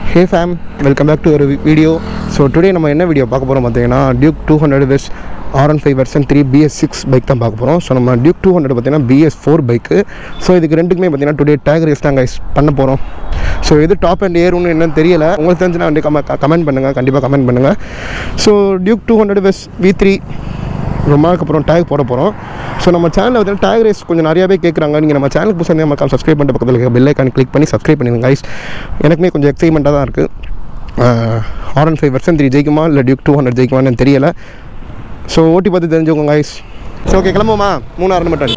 hey fam welcome back to ஒரு video so today நம்ம என்ன வீடியோ பார்க்க போகிறோம் பார்த்தீங்கன்னா Duke two hundred versus R one five version three BS six bike தான் பார்க்க போகிறோம் ஸோ நம்ம டியூக் டூ ஹண்ட்ரட் பார்த்தீங்கன்னா பிஎஸ் ஃபோர் பைக்கு ஸோ இதுக்கு ரெண்டுக்குமே பார்த்தீங்கன்னா டுடே டேக் ரேஸ் தான் guys பண்ண போகிறோம் ஸோ எது டாப் அண்ட் ஏறும்னு என்னன்னு தெரியல உங்களுக்கு தெரிஞ்சுன்னா வந்து கம கமெண்ட் பண்ணுங்கள் கண்டிப்பாக கமெண்ட் பண்ணுங்கள் so Duke two hundred versus V three ரொம்ப நாளுக்கு அப்புறம் டேக் போட போகிறோம் ஸோ நம்ம சேனலில் வந்து டேக் ரேஸ் கொஞ்சம் நிறையாவே கேட்குறாங்க நீங்கள் நம்ம சேனலுக்கு புதுசாக நம்ம சப்ஸ்கிரைப் பண்ணிட்டு பக்கத்தில் இருக்க பெல் ஐக்கான் கிளிக் பண்ணி சப்ஸ்கிரைப் பண்ணிடுங்க கைஸ் எனக்குமே கொஞ்சம் எக்ஸைட்மெண்ட்டாக தான் இருக்குது R one five version three ஜெயிக்குமா இல்லை டியூக் டூ ஹண்ட்ரட் ஜெயிக்குமான்னு தெரியல ஸோ ஓட்டி பார்த்து தெரிஞ்சுக்கோங்க கைஸ் ஸோ ஓகே கிளம்புமா மூணாறு மட்டும்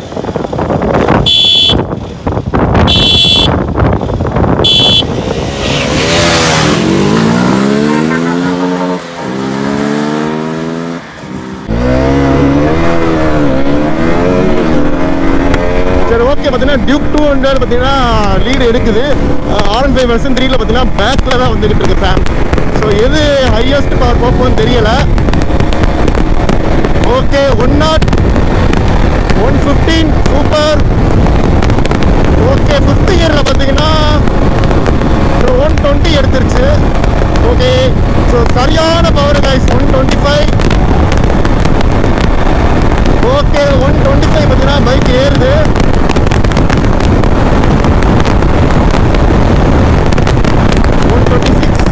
சரி ஓகே பார்த்தீங்கன்னா டியூக் டூ ஹண்ட்ரட் பார்த்தீங்கன்னா லீடு எடுக்குது ஆர் ஒன் ஃபைவ் வெர்சன் த்ரீல பார்த்தீங்கன்னா பேக்கில் தான் வந்துட்டு இருக்கு ஃபேன் ஸோ எது ஹையஸ்ட் பவர் போகும்னு தெரியல okay one naught one fifteen super okay fifth இயரில் பார்த்தீங்கன்னா ஒன் டுவெண்ட்டி எடுத்துருச்சு ஓகே ஸோ சரியான power guys one twenty five okay one twenty five பார்த்தீங்கன்னா பைக் ஏறுது ஒன் டுவெண்ட்டி சிக்ஸ்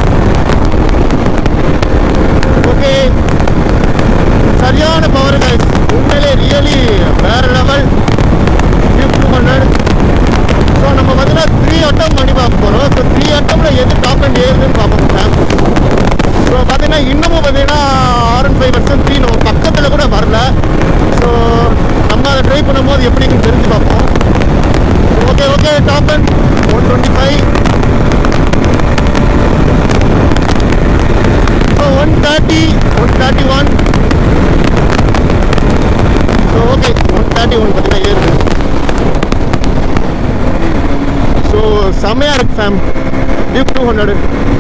ஓகே சரியான பவர் கைஸ் உண்மையிலே ரியலி வேற லெவல் டூ ஹண்ட்ரட் ஸோ நம்ம பார்த்தீங்கன்னா த்ரீ அட்டம் பண்ணி பார்க்க போகிறோம் ஸோ த்ரீ அட்டம்ல எது டாப் அண்ட் ஏறுதுன்னு பார்ப்போம் சார் ஸோ பார்த்தீங்கன்னா இன்னமும் பார்த்தீங்கன்னா R one five percent three நம்ம பக்கத்தில் கூட வரல ஸோ நம்ம அதை ட்ரை பண்ணும்போது எப்படின்னு தெரிஞ்சு பார்ப்போம் okay okay top and one twenty five one thirty one thirty one so okay one thirty one பார்த்தீங்கன்னா ஏறுது ஸோ செம்மையாக இருக்கு fam Duke two hundred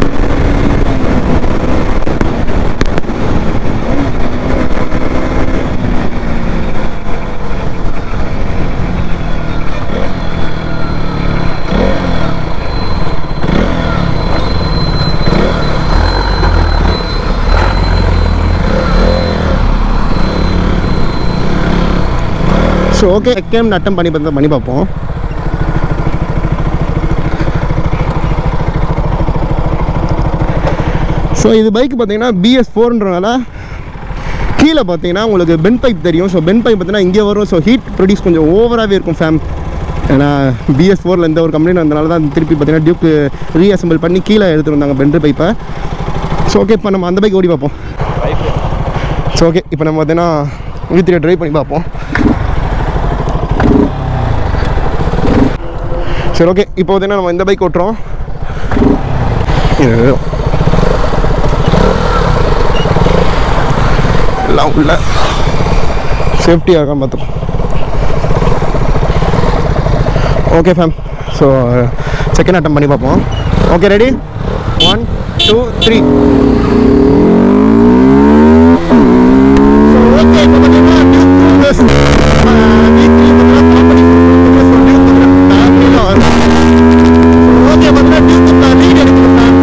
so okay second attempt பண்ணி பார்த்தா பண்ணி பார்ப்போம் ஸோ இது பைக் பார்த்தீங்கன்னா பிஎஸ் ஃபோர்ன்றனால கீழே பார்த்தீங்கன்னா உங்களுக்கு பென் பைப் தெரியும் ஸோ பென் பைப் பார்த்தீங்கன்னா இங்கே வரும் ஸோ ஹீட் ப்ரொடியூஸ் கொஞ்சம் ஓவராகவே இருக்கும் ஃபேம் ஏன்னா பிஎஸ் ஃபோரில் எந்த ஒரு கம்ப்ளைண்ட் வந்தனால தான் திருப்பி பார்த்தீங்கன்னா டியூக்கு ரீஅசம்பிள் பண்ணி கீழே எடுத்துகிட்டு வந்தாங்க பென்ட்ரு பைப்பை ஸோ ஓகே இப்போ நம்ம அந்த பைக் ஓடி பார்ப்போம் ஸோ ஓகே இப்போ நம்ம பார்த்தீங்கன்னா வீத்திரியை ட்ரைவ் பண்ணி பார்ப்போம் சரி ஓகே இப்போ பார்த்தீங்கன்னா நம்ம இந்த பைக் ஓட்டுறோம் இது எல்லாம் உள்ள சேஃப்டியாக பார்த்துரும் okay fam so second attempt பண்ணி பார்ப்போம் okay ready one two three okay இப்போ பார்த்தீங்கன்னா ஓகே பார்த்தீங்கன்னா டியூக்கு லீட் எடுக்குது ஃபேம்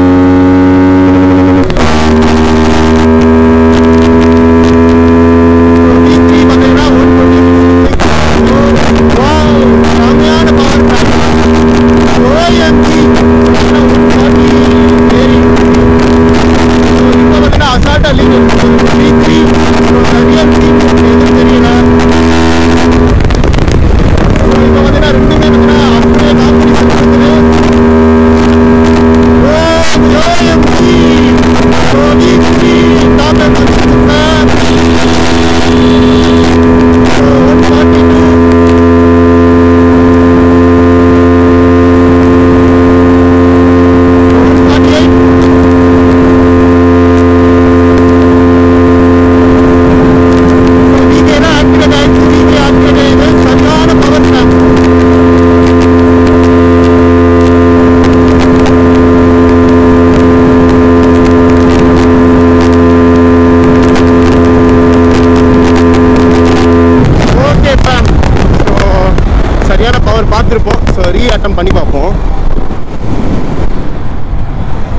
பார்த்துருப்போம் ஸோ ரீ அட்டம் பண்ணி பார்ப்போம்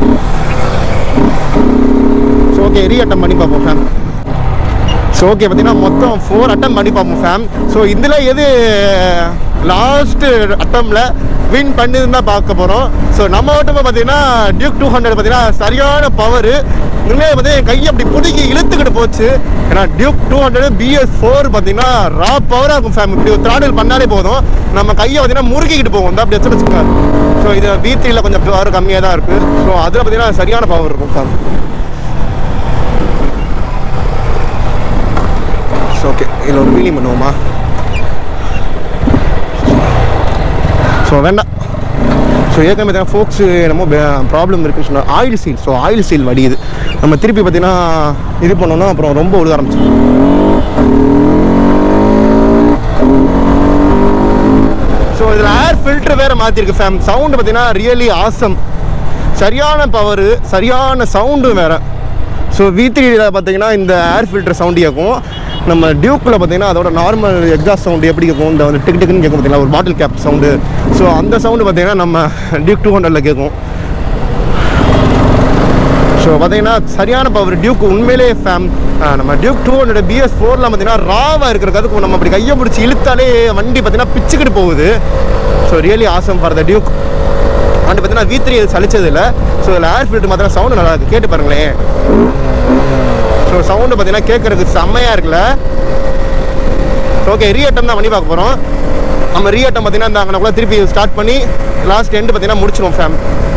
ரீ அட்டம் பண்ணி பார்ப்போம் ஃபேம் ஸோ ஓகே பார்த்தீங்கன்னா மொத்தம் ஃபோர் அட்டம் பண்ணி பார்ப்போம் ஃபேம் ஸோ இதில் எது லாஸ்ட்டு அட்டம்ல வின் பண்ணுதுன்னு தான் பார்க்க போகிறோம் ஸோ நம்ம ஓட்டமாக பார்த்தீங்கன்னா டியூக் டூ ஹண்ட்ரட் பார்த்தீங்கன்னா சரியான பவர் உண்மையாக பார்த்தீங்கன்னா என் கையை அப்படி புதுக்கி இழுத்துக்கிட்டு போச்சு ஏன்னா Duke two hundred BS four பார்த்தீங்கன்னா ரா பவராக இருக்கும் ஃபேம் இப்படி ஒரு த்ராடல் பண்ணாலே போதும் நம்ம கையை பார்த்தீங்கன்னா முறுக்கிக்கிட்டு போகும் இந்த அப்படி வச்சு வச்சுக்கோங்க ஸோ இது வி த்ரீல கொஞ்சம் பவர் கம்மியாக தான் இருக்குது ஸோ அதில் பார்த்தீங்கன்னா சரியான பவர் இருக்கும் ஃபேம் ஸோ ஓகே இதில் ஒரு வீலிங் பண்ணுவோமா ஸோ வேண்டாம் ஸோ ஏற்கனவே பார்த்தீங்கன்னா ஃபோக்ஸு என்னமோ ப்ராப்ளம் இருக்குன்னு சொன்னால் oil seal so oil seal வடியுது நம்ம திருப்பி பார்த்தீங்கன்னா இது பண்ணோம்னா அப்புறம் ரொம்ப ஒழுக ஆரம்பிச்சிடும் ஸோ இதில் ஏர் ஃபில்டர் வேறு மாற்றிருக்கு ஃபேம் சவுண்டு பார்த்தீங்கன்னா ரியலி ஆசம் சரியான பவரு சரியான சவுண்டும் வேறு ஸோ வி த்ரீல பார்த்தீங்கன்னா இந்த ஏர் ஃபில்டர் சவுண்டு கேட்கும் நம்ம டியூக்கில் பார்த்தீங்கன்னா அதோட நார்மல் எக்ஸாஸ்ட் சவுண்டு எப்படி கேட்கும் இந்த வந்து டிக் டிக்குன்னு கேட்கும் பார்த்தீங்களா ஒரு பாட்டில் கேப் சவுண்டு ஸோ அந்த சவுண்டு பார்த்தீங்கன்னா நம்ம டியூக் டூ ஹண்ட்ரடில் கேட்கும் ஸோ பார்த்தீங்கன்னா சரியான பவர் டியூக் உண்மையிலே ஃபேம் நம்ம டியூக் டூ ஹண்ட்ரட் பிஎஸ் ஃபோரில் பார்த்தீங்கன்னா ராவாக இருக்கிறதுக்கு நம்ம அப்படி கையை பிடிச்சி இழுத்தாலே வண்டி பார்த்தீங்கன்னா பிச்சுக்கிட்டு போகுது so really awesome for the Duke and பார்த்தீங்கன்னா வி த்ரீ சலிச்சது இல்லை ஸோ இதில் ஏர் ஃபில்டர் மாத்திரம் சவுண்டு நல்லா இருக்குது கேட்டு பாருங்களேன் ஸோ சவுண்டு பார்த்தீங்கன்னா கேட்குறதுக்கு செம்மையாக இருக்குல்ல ஓகே ரீஅட்டம் தான் பண்ணி பார்க்க போகிறோம் நம்ம ரீஅட்டம் பார்த்தீங்கன்னா இந்த அங்கனக்குள்ள திருப்பி ஸ்டார்ட் பண்ணி லாஸ்ட் எண்டு பார்த்தீங்கன்னா முடிச்சிருவோம் ஃபேம்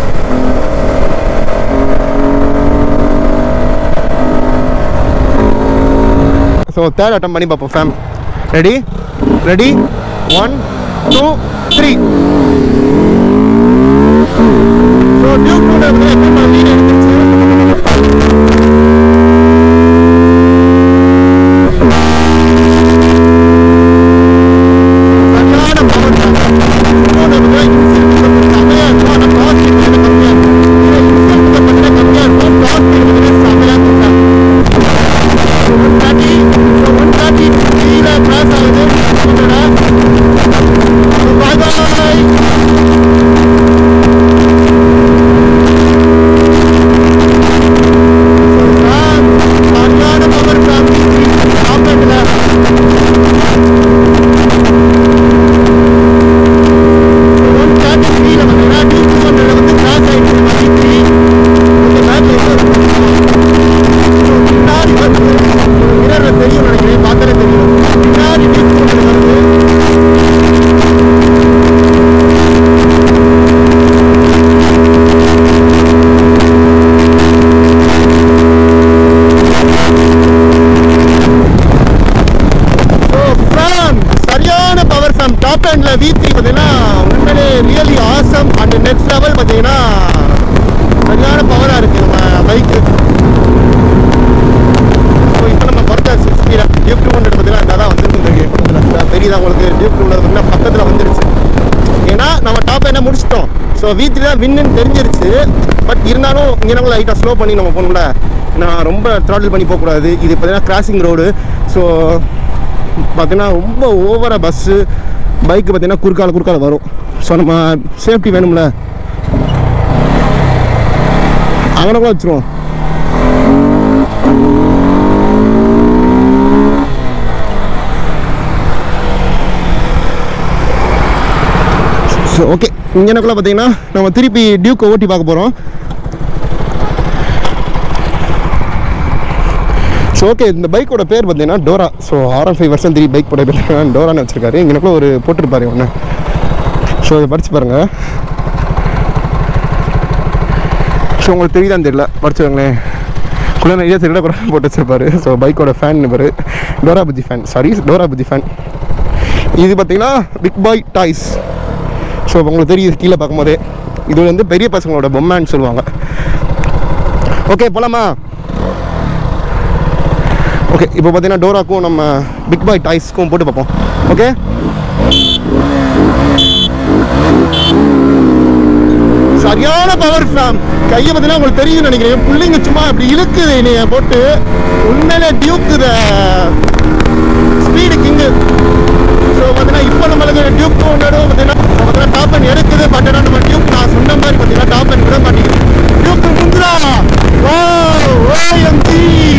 ஸோ தேர்ட் அட்டம் பண்ணி பார்ப்போம் fam ready ready one two three so Duke கூட எப்படி லீட் எடுத்துச்சு சரியான பவர் இன்னொன்று வந்து இன்சென்ட் செமையாக இருக்கும் ஆனால் காஸ்ட் பார்த்தீங்கன்னா கம்மியாக இருக்கும் இன்சென்ட் பார்த்தீங்கன்னா கம்மியாக இருக்கும் காஸ்ட் பார்த்தீங்கன்னா செமையாக இருக்கும் ஒன் தேர்ட்டி ஒன் தேர்ட்டி கீழே கிராஸ் ஆகுது பாய் பாய் சரியான பவர் ஃபேமிலி ஆப்ரேட்டில் ஒன் தேர்ட்டி த்ரீல பார்த்தீங்கன்னா டூ டூ ஹண்ட்ரட் வந்து கிராஸ் ஆகிடுச்சு மதிச்சு இந்த மேட்ச் பின்னாடி வந்து மிரரில் தெரியும் நினைக்கிறேன் பார்த்தாலே தெரியும் பின்னாடி டூ டூ ஹண்ட்ரட் வருது ஸோ ஃபேம் சரியான power fam top handle V three பார்த்தீங்கன்னா உண்மையிலே really awesome and next level பார்த்தீங்கன்னா சரியான பவராக இருக்குது நம்ம பைக்கு ஸோ இப்போ நம்ம பர்த்த சிக்ஸ் ஸ்பீடாக டியூப் டூ ஹண்ட்ரட் பார்த்தீங்கன்னா இந்த தான் வந்துருக்கு பக்கத்தில் தெரியுதா உங்களுக்கு டியூப் டூ ஹண்ட்ரட் பக்கத்தில் வந்துருச்சு ஏன்னா நம்ம டாப் என்ன முடிச்சிட்டோம் ஸோ வி த்ரீ தான் வின்னு தெரிஞ்சிருச்சு பட் இருந்தாலும் இங்கே நம்ம லைட்டாக ஸ்லோ பண்ணி நம்ம போகணும்ல நான் ரொம்ப த்ராட்டில் பண்ணி போகக்கூடாது இது பார்த்தீங்கன்னா கிராசிங் ரோடு ஸோ பார்த்தீங்கன்னா ரொம்ப ஓவராக பஸ்ஸு பைக்கு பார்த்தீங்கன்னா குறுக்கால குறுக்கால வரும் ஸோ நம்ம சேஃப்டி வேணும்ல அவனை வச்சுருவோம் ஸோ ஓகே இங்கனக்குள்ள பார்த்தீங்கன்னா நம்ம திருப்பி டியூக்கை ஓட்டி பார்க்க போகிறோம் ஸோ ஓகே இந்த பைக்கோட பேர் பார்த்தீங்கன்னா டோரா ஸோ ஆர்என் ஃபைவ் வருஷம் த்ரீ பைக் போட பார்த்தீங்கன்னா டோரான்னு வச்சிருக்காரு இங்கனக்குள்ள ஒரு போட்டிருப்பாரு ஒன்று ஸோ இதை படிச்சு பாருங்கள் ஸோ உங்களுக்கு தெரியுதான்னு தெரியல படிச்சுக்கோங்களேன் குள்ள நிறைய தெரியல கூட போட்டு வச்சிருப்பாரு ஸோ பைக்கோட ஃபேன் இவர் டோரா புஜி ஃபேன் சாரி டோரா புஜி ஃபேன் இது பார்த்தீங்கன்னா பிக் பாய் டாய்ஸ் ஸோ உங்களுக்கு தெரியுது கீழே பார்க்கும்போதே இது வந்து பெரிய பசங்களோட பொம்மைன்னு சொல்லுவாங்க ஓகே போலாமா ஓகே இப்போ பார்த்தீங்கன்னா டோராக்கும் நம்ம பிக் பாய் டாய்ஸ்க்கும் போட்டு பார்ப்போம் ஓகே சரியான பவர் ஃபேம் கையை பார்த்தீங்கன்னா உங்களுக்கு தெரியும் நினைக்கிறேன் புள்ளிங்க சும்மா இப்படி இழுக்குது என்னைய போட்டு உண்மையிலே டியூக்குத ஸ்பீடு கிங்கு ஸோ பார்த்தீங்கன்னா இப்போ நம்மளுக்கு டியூப் டூ ஹண்ட்ரடும் பார்த்தீங்கன்னா பார்த்தீங்கன்னா டாப் அண்ட் எடுக்குது பட் ஆனால் நம்ம டியூப் நான் சொன்ன மாதிரி பார்த்தீங்கன்னா டாப் அண்ட் விட மாட்டேங்குது டியூப் முந்திரா ஓ ஓஎம்ஜி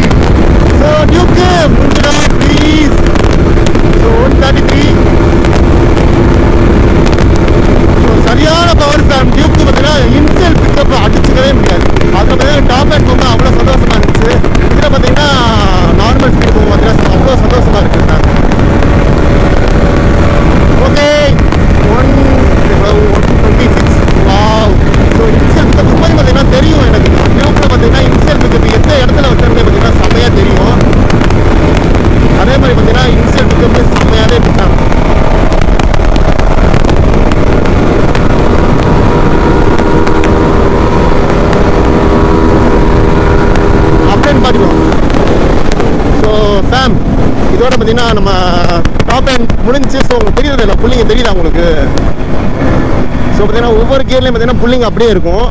இதோட பார்த்தீங்கன்னா நம்ம டாப் அண்ட் முடிஞ்சு ஸோ உங்களுக்கு தெரியுது இல்லை புள்ளிங்க தெரியுதா உங்களுக்கு ஸோ பார்த்தீங்கன்னா ஒவ்வொரு கியர்லையும் பார்த்தீங்கன்னா புள்ளிங்க அப்படியே இருக்கும்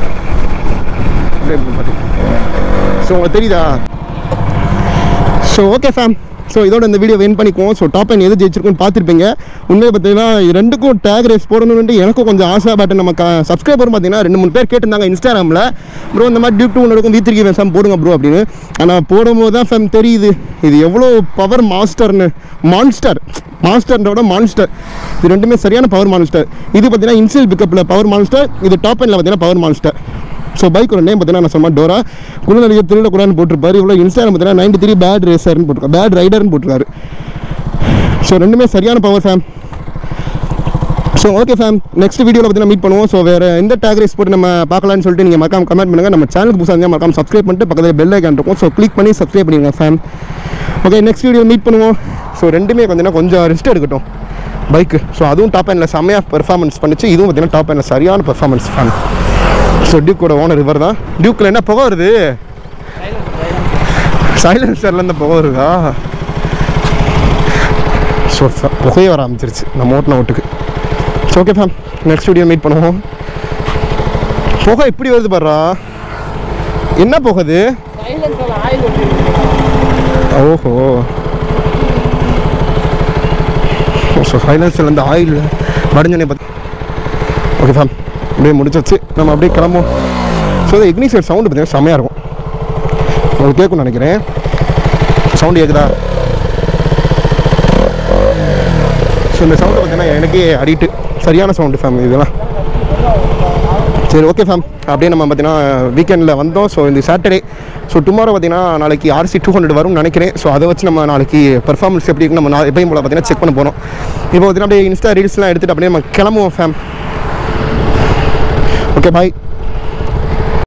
ஸோ உங்களுக்கு தெரியுதா ஸோ ஓகே ஃபேம் ஸோ இதோட இந்த வீடியோ வின் பண்ணிக்குவோம் ஸோ டாப் எது ஜெயிச்சிருக்குன்னு பார்த்துருப்பீங்க உண்மையை பார்த்தீங்கன்னா இது ரெண்டுக்கும் டேக் ரேஸ் போடணும்னு எனக்கும் கொஞ்சம் ஆசை பட் நம்ம சப்ஸ்கிரைபர் பார்த்தீங்கன்னா ரெண்டு மூணு பேர் கேட்டிருந்தாங்க இன்ஸ்டாகிராமில் ப்ரோ இந்த மாதிரி டியூப் டூ இருக்கும் வி த்ரீ ஃபேம் போடுங்க ப்ரோ அப்படின்னு ஆனால் போடும்போது தான் ஃபேம் தெரியுது இது எவ்வளோ பவர் மாஸ்டர்னு மான்ஸ்டர் மாஸ்டர்ன்றோட மான்ஸ்டர் இது ரெண்டுமே சரியான பவர் மான்ஸ்டர் இது பார்த்தீங்கன்னா இன்சியல் பிக்கப்பில் பவர் மான்ஸ்டர் இது டாப் எண்டில் பார்த்தீங்கன்னா பவர் மான்ஸ்டர் ஸோ பைக்கோட நேம் பார்த்தீங்கன்னா நான் சொன்ன டோரா குழுநடிகர் திருடக்கூடாதுன்னு போட்டிருப்பாரு இவ்வளோ இன்ஸ்டாகிராம் பார்த்தீங்கன்னா நைன்டி த்ரீ பேட் ரேசர்னு போட்டிருக்காரு பேட் ரைடர்னு போட்டிருக்காரு ஸோ ரெண்டுமே சரியான power fam so okay fam next வீடியோவில் பார்த்தீங்கன்னா மீட் பண்ணுவோம் ஸோ வேறு எந்த டேக் ரேஸ் போட்டு நம்ம பார்க்கலாம்னு சொல்லிட்டு நீங்கள் மறக்காம கமெண்ட் பண்ணுங்கள் நம்ம சேனலுக்கு புதுசாக இருந்தால் மறக்காம சப்ஸ்கிரைப் பண்ணிட்டு பக்கத்தில் பெல் ஐக்கான் இருக்கும் ஸோ கிளிக் பண்ணி சப்ஸ்கிரைப் பண்ணிடுங்க fam okay next video meet பண்ணுவோம் ஸோ ரெண்டுமே கொஞ்சம் கொஞ்சம் ரெஸ்ட் எடுக்கட்டும் பைக்கு ஸோ அதுவும் டாப் எண்டில் செம்மையாக பெர்ஃபார்மன்ஸ் பண்ணிச்சு இதுவும் பார்த்தீங்கன்னா டாப் எண்டில் சரியான பெர்ஃபார்மன்ஸ் ஃபேம் ஸோ டியூக்கோட ஓனர் இவர் தான் டியூக்கில் என்ன புகை வருது சைலன்சர்லேருந்து புகை வருதா ஸோ புகையே வர ஆரம்பிச்சிருச்சு நம்ம ஓட்டின ஓட்டுக்கு so okay fam next video meet பண்ணுவோம் புகை இப்படி வருது பாடுறா என்ன புகைது சைலன்ஸில் ஆயில் ஒட்டி ஓஹோ ஸோ சைலன்ஸ்லேருந்து ஆயில் வடிஞ்சோடனே பார்த்து ஓகே ஃபேம் அப்படியே முடிச்சாச்சு நம்ம அப்படியே கிளம்புவோம் ஸோ இந்த இக்னிஷியர் சவுண்டு பார்த்தீங்கன்னா செம்மையாக இருக்கும் உங்களுக்கு கேட்கும்னு நினைக்கிறேன் சவுண்டு கேட்குதா ஸோ இந்த சவுண்டு பார்த்தீங்கன்னா எனக்கே அடிட்டு சரியான சவுண்டு ஃபேம் இதெல்லாம் சரி ஓகே ஃபேம் அப்படியே நம்ம பார்த்தீங்கன்னா வீக்கெண்டில் வந்தோம் ஸோ இந்த சாட்டர்டே ஸோ டுமாரோ பார்த்தீங்கன்னா நாளைக்கு ஆர்சி டூ ஹண்ட்ரட் வரும்னு நினைக்கிறேன் ஸோ அதை வச்சு நம்ம நாளைக்கு பெர்ஃபார்மன்ஸ் எப்படி இருக்குன்னு நம்ம நான் எப்பயும் போல பார்த்தீங்கன்னா செக் பண்ண போகிறோம் இப்போ பார்த்தீங்கன்னா அப்படியே இன்ஸ்டா ரீல்ஸ்லாம் எடுத்துகிட்டு அப்படியே நம்ம கிளம்புவோம் ஃபேம் ஓகே பாய்